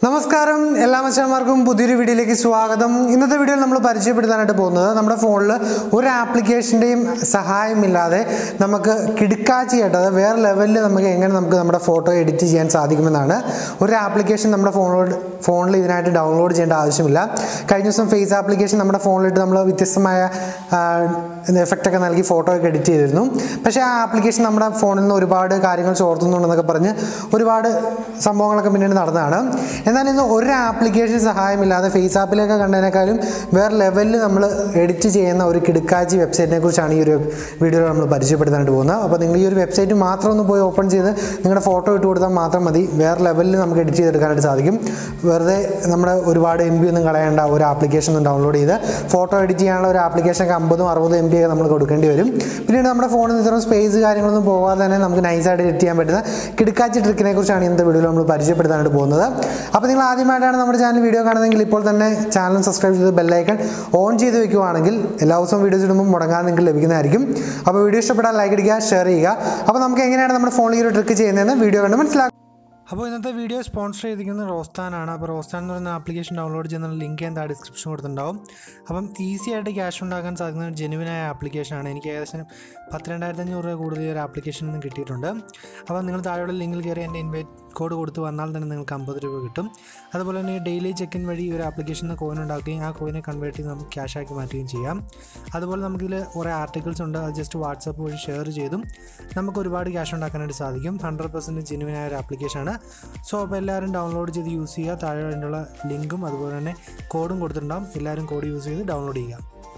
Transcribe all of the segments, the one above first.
നമസ്കാരം എല്ലാ മനുഷ്യന്മാർക്കും പുതിയൊരു വീഡിയോയിലേക്ക് സ്വാഗതം ഇന്നത്തെ വീഡിയോയിൽ നമ്മൾ പരിചയപ്പെടുത്താനായിട്ട് പോകുന്നത് നമ്മുടെ ഫോണിൽ ഒരു ആപ്ലിക്കേഷൻ്റെയും സഹായമില്ലാതെ നമുക്ക് കിടുക്കാച്ചിയായിട്ട് അതായത് വേറെ ലെവലിൽ നമുക്ക് എങ്ങനെ നമുക്ക് നമ്മുടെ ഫോട്ടോ എഡിറ്റ് ചെയ്യാൻ സാധിക്കുമെന്നാണ് ഒരു ആപ്ലിക്കേഷൻ നമ്മുടെ ഫോണിലോട് ഫോണിൽ ഇതിനായിട്ട് ഡൗൺലോഡ് ചെയ്യേണ്ട ആവശ്യമില്ല കഴിഞ്ഞ ദിവസം ഫേസ് ആപ്ലിക്കേഷൻ നമ്മുടെ ഫോണിലിട്ട് നമ്മൾ വ്യത്യസ്തമായ എഫക്റ്റ് ഒക്കെ നൽകി ഫോട്ടോ ഒക്കെ എഡിറ്റ് ചെയ്തിരുന്നു പക്ഷേ ആ ആപ്ലിക്കേഷൻ നമ്മുടെ ഫോണിൽ നിന്ന് ഒരുപാട് കാര്യങ്ങൾ ചോർത്തുന്നുണ്ടെന്നൊക്കെ പറഞ്ഞ് ഒരുപാട് സംഭവങ്ങളൊക്കെ പിന്നീട് നടന്നതാണ് എന്നാൽ ഇന്ന് ഒരു ആപ്ലിക്കേഷൻ സഹായമില്ലാതെ ഫേസ് ആപ്പിലൊക്കെ കണ്ടതിനേക്കാളും വേറെ ലെവലിൽ നമ്മൾ എഡിറ്റ് ചെയ്യുന്ന ഒരു കിടുക്കാച്ചി വെബ്സൈറ്റിനെ കുറിച്ചാണ് ഈ ഒരു വീഡിയോയിൽ നമ്മൾ പരിചയപ്പെടുത്താനായിട്ട് പോകുന്നത് അപ്പോൾ നിങ്ങൾ ഈ ഒരു വെബ്സൈറ്റ് മാത്രം ഒന്ന് പോയി ഓപ്പൺ ചെയ്ത് നിങ്ങളുടെ ഫോട്ടോ ഇട്ട് കൊടുത്താൽ മാത്രം മതി വേറെ ലെവലിൽ നമുക്ക് എഡിറ്റ് ചെയ്തെടുക്കാനായിട്ട് സാധിക്കും വെറുതെ നമ്മുടെ ഒരുപാട് എം ബി ഒന്നും കളയേണ്ട ഒരു ആപ്ലിക്കേഷൻ ഒന്നും ഡൗൺലോഡ് ചെയ്ത് ഫോട്ടോ എഡിറ്റ് ചെയ്യാനുള്ള ഒരു ആപ്ലിക്കേഷനൊക്കെ അമ്പതും അറുപതും എം ബി ഒക്കെ നമ്മൾ കൊടുക്കേണ്ടി വരും പിന്നീട് നമ്മുടെ ഫോണിൽ നിന്ന് ഇത്രയും സ്പേസ് കാര്യങ്ങളൊന്നും പോകാതെ തന്നെ നമുക്ക് നൈസായിട്ട് എഡിറ്റ് ചെയ്യാൻ പറ്റുന്ന കിടുക്കാച്ചി ട്രിക്കിനെ കുറിച്ചാണ് ഇന്നത്തെ വീഡിയോയിൽ നമ്മൾ പരിചയപ്പെടുത്താനായിട്ട് പോകുന്നത് അപ്പോൾ നിങ്ങൾ ആദ്യമായിട്ടാണ് നമ്മുടെ ചാനൽ വീഡിയോ കാണുന്നതെങ്കിൽ ഇപ്പോൾ തന്നെ ചാനൽ സബ്സ്ക്രൈബ് ചെയ്ത് ബെല്ലൈക്കൺ ഓൺ ചെയ്ത് വെക്കുവാണെങ്കിൽ എല്ലാ ദിവസവും വീഡിയോസ് ഇടുമ്പോൾ മുടങ്ങാതെ നിങ്ങൾക്ക് ലഭിക്കുന്നതായിരിക്കും അപ്പോൾ വീഡിയോ ഇഷ്ടപ്പെട്ടാൽ ലൈക്ക് അടിക്കുക ഷെയർ ചെയ്യുക അപ്പോൾ നമുക്ക് എങ്ങനെയാണ് നമ്മുടെ ഫോണിൽ ഈ ഒരു ട്രിക്ക് ചെയ്യുന്നതെന്ന് വീഡിയോ കണ്ട് മനസ്സിലാക്കാം അപ്പോൾ ഇന്നത്തെ വീഡിയോ സ്പോൺസർ ചെയ്തിരിക്കുന്നത് റോസ്താനാണ് അപ്പോൾ റോസ്താൻ എന്ന് പറയുന്ന ആപ്ലിക്കേഷൻ ഡൗൺലോഡ് ചെയ്യുന്ന ലിങ്ക് എന്താ ഡിസ്ക്രിപ്ഷൻ കൊടുത്തിട്ടുണ്ടാവും അപ്പം ഈസി ആയിട്ട് ക്യാഷ് ഉണ്ടാക്കാൻ സാധിക്കുന്ന ഒരു ജെനുവിനായ ആപ്ലിക്കേഷനാണ് എനിക്ക് ഏകദേശം പത്ത് രണ്ടായിരത്തി അഞ്ഞൂറ് രൂപ കൂടുതൽ ഈ ഒരു ആപ്ലിക്കേഷനിൽ നിന്ന് കിട്ടിയിട്ടുണ്ട് അപ്പോൾ നിങ്ങൾ താഴെയുള്ള ലിങ്കിൽ കയറി എൻ്റെ ഇൻവൈറ്റ് കോഡ് കൊടുത്ത് വന്നാൽ തന്നെ നിങ്ങൾക്ക് അമ്പത് രൂപ കിട്ടും അതുപോലെ തന്നെ ഡെയിലി ചെക്ക് ഇൻ വഴി ഈ ഒരു ആപ്ലിക്കേഷനിൽ നിന്ന് കോയിൻ ഉണ്ടാക്കുകയും ആ കോയിനെ കൺവേർട്ട് ചെയ്ത് നമുക്ക് ക്യാഷ് ആക്കി മാറ്റുകയും ചെയ്യാം അതുപോലെ നമുക്കിതിൽ കുറേ ആർട്ടിക്കിൾസ് ഉണ്ട് അത് ജസ്റ്റ് വാട്സപ്പ് വഴി ഷെയർ ചെയ്തും നമുക്ക് ഒരുപാട് ക്യാഷ് ഉണ്ടാക്കാനായിട്ട് സാധിക്കും ഹൺഡ്രഡ് പെർസെൻറ്റ് ജെനുവിനായ ഒരു ആപ്ലിക്കേഷനാണ് സോ അപ്പോൾ എല്ലാവരും ഡൗൺലോഡ് ചെയ്ത് യൂസ് ചെയ്യുക താഴെ വേണ്ടിയുള്ള ലിങ്കും അതുപോലെ തന്നെ കോഡും കൊടുത്തിട്ടുണ്ടാവും എല്ലാവരും കോഡ് യൂസ് ചെയ്ത് ഡൗൺലോഡ് ചെയ്യുക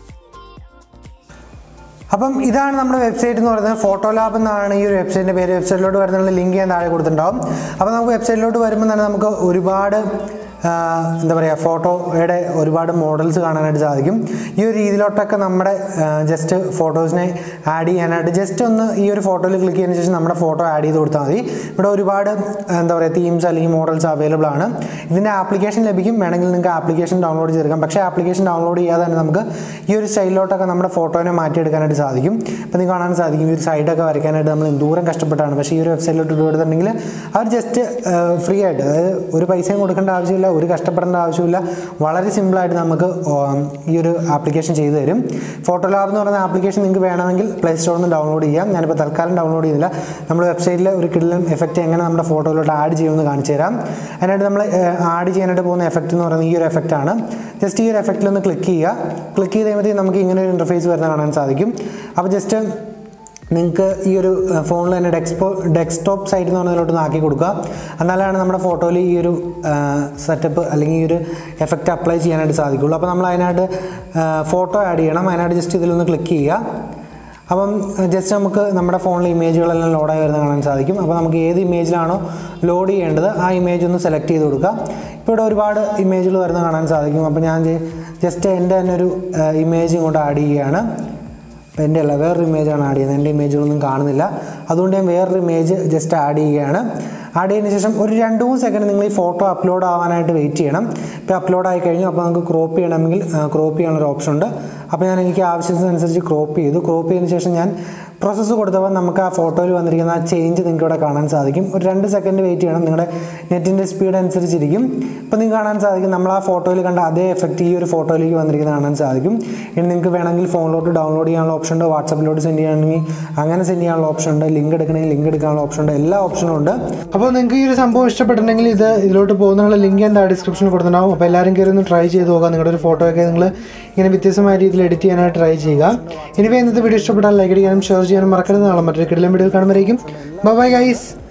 അപ്പം ഇതാണ് നമ്മുടെ വെബ്സൈറ്റ് എന്ന് പറയുന്നത് ഫോട്ടോ ലാബ് എന്നാണ് ഈ ഒരു വെബ്സൈറ്റിൻ്റെ പേര് വെബ്സൈറ്റിലോട്ട് വരുന്നുള്ള ലിങ്ക് ഞാൻ താഴെ കൊടുത്തിട്ടുണ്ടാവും അപ്പോൾ നമുക്ക് വെബ്സൈറ്റിലോട്ട് വരുമ്പോൾ തന്നെ നമുക്ക് ഒരുപാട് ആ, എന്താ പറയുക ഫോട്ടോയുടെ ഒരുപാട് മോഡൽസ് കാണാനായിട്ട് സാധിക്കും ഈ ഒരു രീതിയിലോട്ടൊക്കെ നമ്മുടെ ജസ്റ്റ് ഫോട്ടോസിനെ ആഡ് ചെയ്യാനായിട്ട് ജസ്റ്റ് ഒന്ന് ഈ ഒരു ഫോട്ടോയിൽ ക്ലിക്ക് ചെയ്തതിന് ശേഷം നമ്മുടെ ഫോട്ടോ ആഡ് ചെയ്ത് കൊടുത്താൽ മതി ഇവിടെ ഒരുപാട് എന്താ പറയുക തീംസ് അല്ലെങ്കിൽ മോഡൽസ് അവൈലബിൾ ആണ് ഇതിൻ്റെ ആപ്ലിക്കേഷൻ ലഭിക്കും വേണമെങ്കിൽ നിങ്ങൾക്ക് ആപ്ലിക്കേഷൻ ഡൗൺലോഡ് ചെയ്തെടുക്കാം പക്ഷേ ആപ്ലിക്കേഷൻ ഡൗൺലോഡ് ചെയ്യാതെ തന്നെ നമുക്ക് ഈ ഒരു സ്റ്റൈലിലോട്ടൊക്കെ നമ്മുടെ ഫോട്ടോനെ മാറ്റിയെടുക്കാനായിട്ട് സാധിക്കും അപ്പോൾ നിങ്ങൾക്ക് കാണാൻ സാധിക്കും ഈ ഒരു സൈഡൊക്കെ വരയ്ക്കാനായിട്ട് നമ്മൾ എന്തോരം കഷ്ടപ്പെട്ടാണ് പക്ഷേ ഈ ഒരു വെബ്സൈറ്റിലോട്ട് ഇട്ടുകൊടുത്തിട്ടുണ്ടെങ്കിൽ അവർ ജസ്റ്റ് ഫ്രീ ആയിട്ട് അതായത് ഒരു പൈസയും കൊടുക്കേണ്ട ആവശ്യമില്ല ഒരു കഷ്ടപ്പെടേണ്ട ആവശ്യമില്ല വളരെ സിമ്പിളായിട്ട് നമുക്ക് ഉം, ഈ ഒരു ആപ്ലിക്കേഷൻ ചെയ്തു തരും ഫോട്ടോ ലാബ് എന്ന് പറയുന്ന ആപ്ലിക്കേഷൻ നിങ്ങൾക്ക് വേണമെങ്കിൽ പ്ലേ സ്റ്റോറിൽ നിന്ന് ഡൗൺലോഡ് ചെയ്യാം ഞാനിപ്പോൾ തൽക്കാലം ഡൗൺലോഡ് ചെയ്തില്ല നമ്മൾ വെബ്സൈറ്റിൽ ഒരു കിടിലൻ എഫക്റ്റ് എങ്ങനെ നമ്മുടെ ഫോട്ടോയിലോട്ട് ആഡ് ചെയ്യുമെന്ന് കാണിച്ചു തരാം അതിനായിട്ട് നമ്മൾ ആഡ് ചെയ്യാനായിട്ട് പോകുന്ന എഫക്റ്റ് എന്ന് പറയുന്നത് ഈ ഒരു എഫക്റ്റ് ആണ് ജസ്റ്റ് ഈ ഒരു എഫക്റ്റിൽ ഒന്ന് ക്ലിക്ക് ചെയ്യുക ക്ലിക്ക് ചെയ്ത് കഴിയുമ്പോഴത്തേക്കും നമുക്ക് ഇങ്ങനെ ഒരു ഇൻ്റർഫേസ് വരുന്ന കാണാൻ സാധിക്കും അപ്പോൾ ജസ്റ്റ് നിങ്ങൾക്ക് ഈ ഒരു ഫോണിൽ തന്നെ ഡെക്സ്പോ ഡെസ്ക്ടോപ്പ് സൈറ്റ് എന്ന് പറഞ്ഞതിലോട്ട് ആക്കി കൊടുക്കുക എന്നാലാണ് നമ്മുടെ ഫോട്ടോയിൽ ഈ ഒരു സെറ്റപ്പ് അല്ലെങ്കിൽ ഈ ഒരു എഫക്റ്റ് അപ്ലൈ ചെയ്യാനായിട്ട് സാധിക്കുള്ളൂ അപ്പോൾ നമ്മൾ അതിനായിട്ട് ഫോട്ടോ ആഡ് ചെയ്യണം അതിനായിട്ട് ജസ്റ്റ് ഇതിലൊന്ന് ക്ലിക്ക് ചെയ്യുക അപ്പം ജസ്റ്റ് നമുക്ക് നമ്മുടെ ഫോണിലെ ഇമേജുകളെല്ലാം ലോഡായി വരുന്ന കാണാൻ സാധിക്കും അപ്പോൾ നമുക്ക് ഏത് ഇമേജിലാണോ ലോഡ് ചെയ്യേണ്ടത് ആ ഇമേജ് ഒന്ന് സെലക്ട് ചെയ്ത് കൊടുക്കുക ഇപ്പോൾ ഇവിടെ ഒരുപാട് ഇമേജുകൾ വരുന്ന കാണാൻ സാധിക്കും അപ്പോൾ ഞാൻ ജസ്റ്റ് എൻ്റെ തന്നെ ഒരു ഇമേജ് ഇങ്ങോട്ട് ആഡ് ചെയ്യുകയാണ് അപ്പോൾ എൻ്റെ അല്ല വേറൊരു ഇമേജാണ് ആഡ് ചെയ്യുന്നത് എൻ്റെ ഇമേജുകളൊന്നും കാണുന്നില്ല അതുകൊണ്ട് ഞാൻ വേറൊരു ഇമേജ് ജസ്റ്റ് ആഡ് ചെയ്യുകയാണ് ആഡ് ചെയ്തതിന് ശേഷം ഒരു രണ്ട് മൂന്ന് സെക്കൻഡ് നിങ്ങൾ ഈ ഫോട്ടോ അപ്ലോഡ് ആവാനായിട്ട് വെയിറ്റ് ചെയ്യണം ഇപ്പോൾ അപ്ലോഡ് ആയി കഴിഞ്ഞു അപ്പോൾ നമുക്ക് ക്രോപ്പ് ചെയ്യണമെങ്കിൽ ക്രോപ്പ് ചെയ്യാനൊരു ഓപ്ഷൻ ഉണ്ട് അപ്പോൾ ഞാൻ എനിക്ക് ആവശ്യത്തിനനുസരിച്ച് ക്രോപ്പ് ചെയ്തു ക്രോപ്പ് ചെയ്തതിന് ശേഷം ഞാൻ പ്രോസസ്സ് കൊടുത്തപ്പോൾ നമുക്ക് ആ ഫോട്ടോയിൽ വന്നിരിക്കുന്ന ആ ചേഞ്ച് നിങ്ങൾക്ക് ഇവിടെ കാണാൻ സാധിക്കും ഒരു രണ്ട് സെക്കൻഡ് വെയിറ്റ് ചെയ്യണം നിങ്ങളുടെ നെറ്റിൻ്റെ സ്പീഡ് അനുസരിച്ചിരിക്കും ഇപ്പോൾ നിങ്ങൾക്ക് കാണാൻ സാധിക്കും നമ്മൾ ആ ഫോട്ടോയിൽ കണ്ട അതേ എഫക്റ്റ് ഈ ഒരു ഫോട്ടോയിലേക്ക് വന്നിരിക്കുന്നത് കാണാൻ സാധിക്കും ഇനി നിങ്ങൾക്ക് വേണമെങ്കിൽ ഫോണിലോട്ട് ഡൗൺലോഡ് ചെയ്യാനുള്ള ഓപ്ഷൻ ഉണ്ട് വാട്സപ്പിലോട്ട് സെൻഡ് ചെയ്യണമെങ്കിൽ അങ്ങനെ സെൻഡ് ചെയ്യാനുള്ള ഓപ്ഷൻ ഉണ്ട് ലിങ്ക് എടുക്കണമെങ്കിൽ ലിങ്ക് എടുക്കാനുള്ള ഓപ്ഷൻ ഉണ്ട് എല്ലാ ഓപ്ഷനും ഉണ്ട് അപ്പോൾ നിങ്ങൾക്ക് ഈ ഒരു സംഭവം ഇഷ്ടപ്പെട്ടിട്ടുണ്ടെങ്കിൽ ഇത് ഇതിലോട്ട് പോകുന്നതിനുള്ള ലിങ്ക് എന്താ ഡിസ്ക്രിപ്ഷനിൽ കൊടുത്തിട്ടുണ്ടാവും അപ്പോൾ എല്ലാവരും കയറി ഒന്ന് ട്രൈ ചെയ്ത് നോക്കുക നിങ്ങളുടെ ഒരു ഫോട്ടോ ഒക്കെ നിങ്ങൾ ഇങ്ങനെ വ്യത്യസ്തമായ രീതിയിൽ എഡിറ്റ് ചെയ്യാനായിട്ട് ട്രൈ ചെയ്യുക ഇനിവേ ഇന്നത്തെ വീഡിയോ ഇഷ്ടപ്പെട്ടാൽ ലൈക്ക് അടിക്കാനും ഷെയർ ചെയ്യാനും മറക്കരുത് നാളെ മറ്റൊരു കിടലം വീഡിയോയിൽ കാണുമ്പോഴേക്കും ബൈ ഗൈസ്